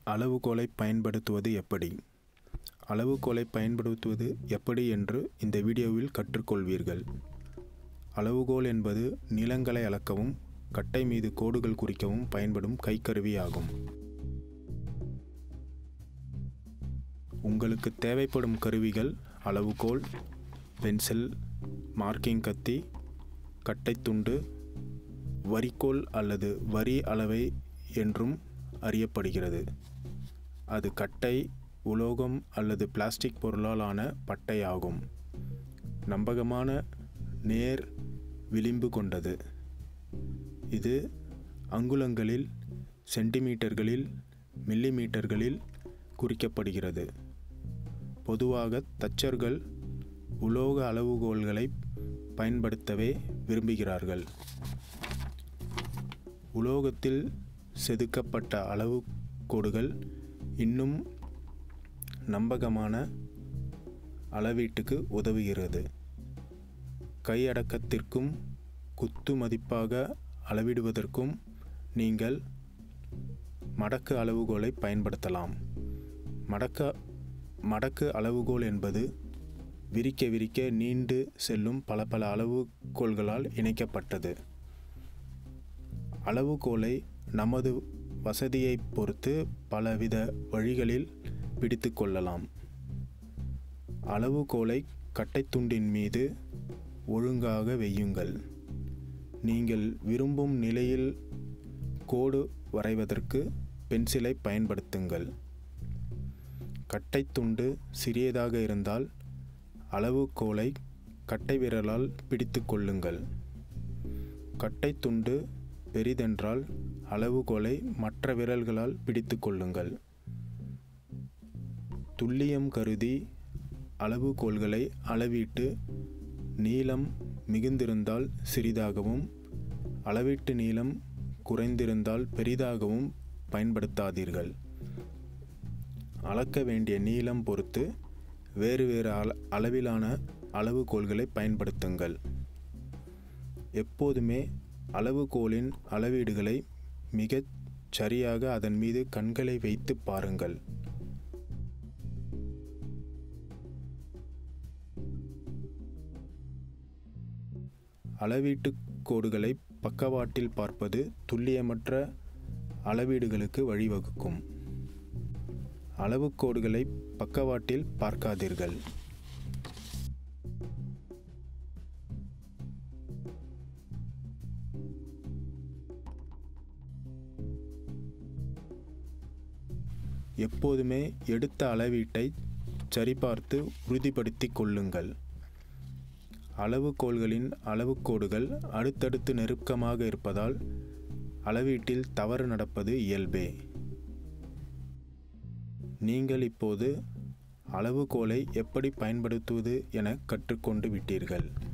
அளவுகோலை பயன்படுத்துவது எப்படி அளவுகோலை பயன்படுத்துவது எப்படி என்று இந்த வீடியோவில் கற்றுக்கொள்வீர்கள் அளவுகோல் என்பது நிலங்களை அளக்கவும் கட்டை மீது கோடுகள் குறிக்கவும் பயன்படும் கைக்கருவி ஆகும் உங்களுக்கு தேவைப்படும் கருவிகள் அளவுகோல் பென்சில் மார்க்கிங் கத்தி கட்டைத்துண்டு வரிக்கோல் அல்லது வரி அளவை என்றும் அறியப்படுகிறது அது கட்டை உலோகம் அல்லது பிளாஸ்டிக் பொருளால் ஆன பட்டை ஆகும் நம்பகமான நேர் விளிம்பு கொண்டது இது அங்குலங்களில் சென்டிமீட்டர்களில் மில்லிமீட்டர்களில் குறிக்கப்படுகிறது பொதுவாக தச்சர்கள் உலோக அளவுகோல்களை பயன்படுத்தவே விரும்புகிறார்கள் உலோகத்தில் செதுக்கப்பட்ட அளவு கோடுகள் இன்னும் நம்பகமான அளவீட்டுக்கு உதவுகிறது கையடக்கத்திற்கும் குத்து மதிப்பாக அளவிடுவதற்கும் நீங்கள் மடக்கு அளவுகோலை பயன்படுத்தலாம் மடக்க மடக்கு அளவுகோல் என்பது விரிக்க விரிக்க நீண்டு செல்லும் பல பல அளவுகோல்களால் இணைக்கப்பட்டது அளவுகோலை நமது வசதியை பொறுத்து பலவித வழிகளில் பிடித்து கொள்ளலாம் அளவுகோலை கட்டைத்துண்டின் மீது ஒழுங்காக வையுங்கள் நீங்கள் விரும்பும் நிலையில் கோடு வரைவதற்கு பென்சிலை பயன்படுத்துங்கள் கட்டைத்துண்டு சிறியதாக இருந்தால் அளவுகோலை கட்டை விரலால் பிடித்து கொள்ளுங்கள் கட்டைத்துண்டு பெரிதென்றால் அளவுகோலை மற்ற விரல்களால் பிடித்து கொள்ளுங்கள் துல்லியம் கருதி அளவுகோல்களை அளவீட்டு நீளம் மிகுந்திருந்தால் சிறிதாகவும் அளவீட்டு நீளம் குறைந்திருந்தால் பெரிதாகவும் பயன்படுத்தாதீர்கள் அளக்க வேண்டிய நீளம் பொறுத்து வேறு வேறு அள அளவிலான அளவுகோல்களை பயன்படுத்துங்கள் எப்போதுமே அளவுகோலின் அளவீடுகளை மிகச் சரியாக அதன் மீது கண்களை வைத்து பாருங்கள் அளவீட்டு கோடுகளை பக்கவாட்டில் பார்ப்பது துல்லியமற்ற அளவீடுகளுக்கு வழிவகுக்கும் அளவுக்கோடுகளை பக்கவாட்டில் பார்க்காதீர்கள் எப்போதுமே எடுத்த அளவீட்டை சரிபார்த்து உறுதிப்படுத்தி கொள்ளுங்கள் அளவுகோல்களின் அளவுக்கோடுகள் அடுத்தடுத்து நெருக்கமாக இருப்பதால் அளவீட்டில் தவறு நடப்பது இயல்பே நீங்கள் இப்போது அளவுகோலை எப்படி பயன்படுத்துவது என கற்றுக்கொண்டு விட்டீர்கள்